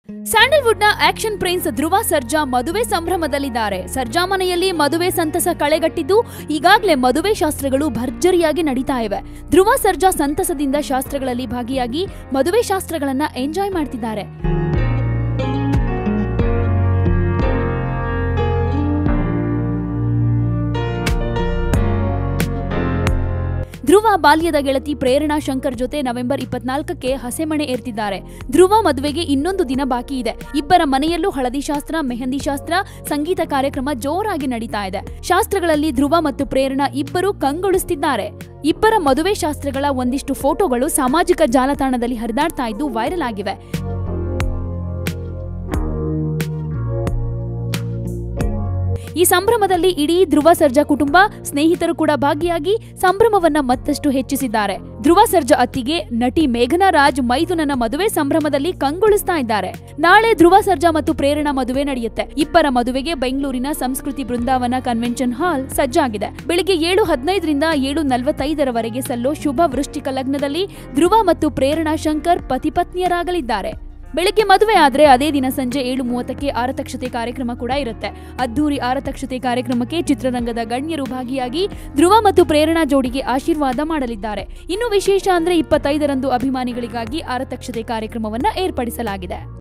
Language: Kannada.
ಸ್ಯಾಂಡಲ್ವುಡ್ನ ಆಕ್ಷನ್ ಪ್ರಿನ್ಸ್ ಧ್ರುವ ಸರ್ಜಾ ಮದುವೆ ಸಂಭ್ರಮದಲ್ಲಿದ್ದಾರೆ ಸರ್ಜಾ ಮನೆಯಲ್ಲಿ ಮದುವೆ ಸಂತಸ ಕಳೆಗಟ್ಟಿದ್ದು ಈಗಾಗಲೇ ಮದುವೆ ಶಾಸ್ತ್ರಗಳು ಭರ್ಜರಿಯಾಗಿ ನಡೀತಾ ಇವೆ ಧ್ರುವ ಸರ್ಜಾ ಸಂತಸದಿಂದ ಶಾಸ್ತ್ರಗಳಲ್ಲಿ ಭಾಗಿಯಾಗಿ ಮದುವೆ ಶಾಸ್ತ್ರಗಳನ್ನ ಎಂಜಾಯ್ ಮಾಡ್ತಿದ್ದಾರೆ ಧ್ರುವ ಬಾಲ್ಯದ ಗೆಳತಿ ಪ್ರೇರಣಾ ಶಂಕರ್ ಜೊತೆ ನವೆಂಬರ್ ಇಪ್ಪತ್ನಾಲ್ಕಕ್ಕೆ ಹಸೆಮಣೆ ಏರ್ತಿದ್ದಾರೆ ಧ್ರುವ ಮದುವೆಗೆ ಇನ್ನೊಂದು ದಿನ ಬಾಕಿ ಇದೆ ಇಬ್ಬರ ಮನೆಯಲ್ಲೂ ಹಳದಿ ಶಾಸ್ತ್ರ ಮೆಹಂದಿ ಶಾಸ್ತ್ರ ಸಂಗೀತ ಕಾರ್ಯಕ್ರಮ ಜೋರಾಗಿ ನಡೀತಾ ಇದೆ ಶಾಸ್ತ್ರಗಳಲ್ಲಿ ಧ್ರುವ ಮತ್ತು ಪ್ರೇರಣಾ ಇಬ್ಬರು ಕಂಗೊಳಿಸ್ತಿದ್ದಾರೆ ಇಬ್ಬರ ಮದುವೆ ಶಾಸ್ತ್ರಗಳ ಒಂದಿಷ್ಟು ಫೋಟೋಗಳು ಸಾಮಾಜಿಕ ಜಾಲತಾಣದಲ್ಲಿ ಹರಿದಾಡ್ತಾ ಇದ್ದು ವೈರಲ್ ಆಗಿವೆ ಈ ಸಂಭ್ರಮದಲ್ಲಿ ಇಡೀ ಧ್ರುವ ಸರ್ಜಾ ಕುಟುಂಬ ಸ್ನೇಹಿತರು ಕೂಡ ಭಾಗಿಯಾಗಿ ಸಂಭ್ರಮವನ್ನ ಮತ್ತಷ್ಟು ಹೆಚ್ಚಿಸಿದ್ದಾರೆ ಧ್ರುವ ಸರ್ಜಾ ಅತ್ತಿಗೆ ನಟಿ ಮೇಘನಾ ರಾಜ್ ಮೈದುನನ ಮದುವೆ ಸಂಭ್ರಮದಲ್ಲಿ ಕಂಗೊಳಿಸ್ತಾ ಇದ್ದಾರೆ ನಾಳೆ ಧ್ರುವ ಸರ್ಜಾ ಮತ್ತು ಪ್ರೇರಣಾ ಮದುವೆ ನಡೆಯುತ್ತೆ ಇಬ್ಬರ ಮದುವೆಗೆ ಬೆಂಗಳೂರಿನ ಸಂಸ್ಕೃತಿ ಬೃಂದಾವನ ಕನ್ವೆನ್ಷನ್ ಹಾಲ್ ಸಜ್ಜಾಗಿದೆ ಬೆಳಿಗ್ಗೆ ಏಳು ಹದಿನೈದರಿಂದ ಏಳು ನಲವತ್ತೈದರವರೆಗೆ ಸಲ್ಲೋ ಶುಭ ವೃಶ್ಚಿಕ ಲಗ್ನದಲ್ಲಿ ಧ್ರುವ ಮತ್ತು ಪ್ರೇರಣಾ ಶಂಕರ್ ಪತಿಪತ್ನಿಯರಾಗಲಿದ್ದಾರೆ ಬೆಳಿಗ್ಗೆ ಮದುವೆ ಆದ್ರೆ ಅದೇ ದಿನ ಸಂಜೆ ಏಳು ಮೂವತ್ತಕ್ಕೆ ಆರತಕ್ಷತೆ ಕಾರ್ಯಕ್ರಮ ಕೂಡ ಇರುತ್ತೆ ಅದ್ದೂರಿ ಆರತಕ್ಷತೆ ಕಾರ್ಯಕ್ರಮಕ್ಕೆ ಚಿತ್ರರಂಗದ ಗಣ್ಯರು ಭಾಗಿಯಾಗಿ ಧ್ರುವ ಮತ್ತು ಪ್ರೇರಣಾ ಜೋಡಿಗೆ ಆಶೀರ್ವಾದ ಮಾಡಲಿದ್ದಾರೆ ಇನ್ನು ವಿಶೇಷ ಅಂದ್ರೆ ಇಪ್ಪತ್ತೈದರಂದು ಅಭಿಮಾನಿಗಳಿಗಾಗಿ ಆರತಕ್ಷತೆ ಕಾರ್ಯಕ್ರಮವನ್ನ ಏರ್ಪಡಿಸಲಾಗಿದೆ